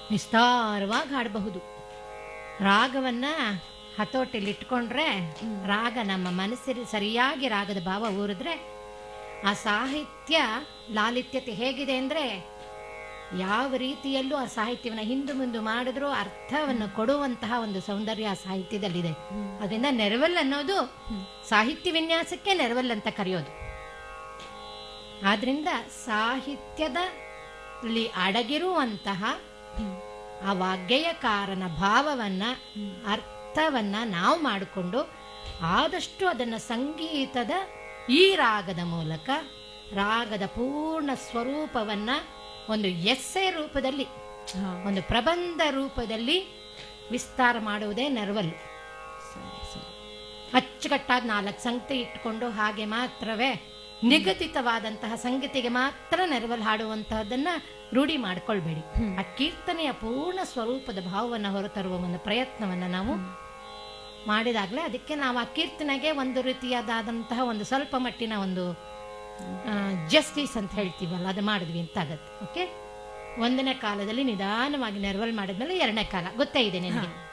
ವಿಸ್ತಾರವಾಗಿ ಹಾಡಬಹುದು ರಾಗವನ್ನ ಹತೋಟಿಲಿ ಇಟ್ಕೊಂಡ್ರೆ ರಾಗ ನಮ್ಮ ಮನಸ್ಸಿನ ಸರಿಯಾಗಿ ರಾಗದ ಭಾವ ಊರಿದ್ರೆ ಆ ಸಾಹಿತ್ಯ ಲಾಲಿತ್ಯತೆ ಹೇಗಿದೆ ಅಂದ್ರೆ ಯಾವ ರೀತಿಯಲ್ಲೂ ಆ ಸಾಹಿತ್ಯವನ್ನು ಹಿಂದು ಮುಂದು ಮಾಡಿದ್ರೂ ಅರ್ಥವನ್ನು ಕೊಡುವಂತಹ ಒಂದು ಸೌಂದರ್ಯ ಆ ಸಾಹಿತ್ಯದಲ್ಲಿದೆ ಅದರಿಂದ ನೆರವಲ್ ಅನ್ನೋದು ಸಾಹಿತ್ಯ ವಿನ್ಯಾಸಕ್ಕೆ ನೆರವಲ್ ಅಂತ ಕರೆಯೋದು ಆದ್ರಿಂದ ಸಾಹಿತ್ಯದಲ್ಲಿ ಅಡಗಿರುವಂತಹ ಆ ವಾಗ್ಗೇಯಕಾರನ ಭಾವವನ್ನ ಅರ್ಥವನ್ನ ನಾವು ಮಾಡಿಕೊಂಡು ಆದಷ್ಟು ಅದನ್ನು ಸಂಗೀತದ ಈ ರಾಗದ ಮೂಲಕ ರಾಗದ ಪೂರ್ಣ ಸ್ವರೂಪವನ್ನ ಒಂದು ಎಸ್ಸೆ ರೂಪದಲ್ಲಿ ಹಾ ಒಂದು ಪ್ರಬಂಧ ರೂಪದಲ್ಲಿ ವಿಸ್ತಾರ ಮಾಡುವುದೇ ನೆರವಲ್ಲು ಸರಿ ಸರಿ ಅಚ್ಚುಕಟ್ಟಾದ ನಾಲ್ಕು ಸಂಗತಿ ಇಟ್ಕೊಂಡು ಹಾಗೆ ಮಾತ್ರವೇ ನಿಗದಿತವಾದಂತಹ ಸಂಗತಿಗೆ ಮಾತ್ರ ನೆರವಲ್ಲಿ ಹಾಡುವಂತಹದನ್ನ ರೂಢಿ ಮಾಡ್ಕೊಳ್ಬೇಡಿ ಆ ಕೀರ್ತನೆಯ ಪೂರ್ಣ ಸ್ವರೂಪದ ಭಾವವನ್ನು ಹೊರತರುವ ಒಂದು ಪ್ರಯತ್ನವನ್ನ ನಾವು ಮಾಡಿದಾಗಲೇ ಅದಕ್ಕೆ ನಾವು ಆ ಕೀರ್ತನೆಗೆ ಒಂದು ರೀತಿಯಾದಂತಹ ಒಂದು ಸ್ವಲ್ಪ ಮಟ್ಟಿನ ಒಂದು ಜಸ್ಟಿಸ್ ಅಂತ ಹೇಳ್ತೀವಲ್ಲ ಅದು ಮಾಡಿದ್ವಿ ಅಂತ ಆಗತ್ತೆ ಓಕೆ ಒಂದನೇ ಕಾಲದಲ್ಲಿ ನಿಧಾನವಾಗಿ ನೆರವಲ್ ಮಾಡಿದ್ಮೇಲೆ ಎರಡನೇ ಕಾಲ ಗೊತ್ತೇ ಇದೆ ನಿನಗೆ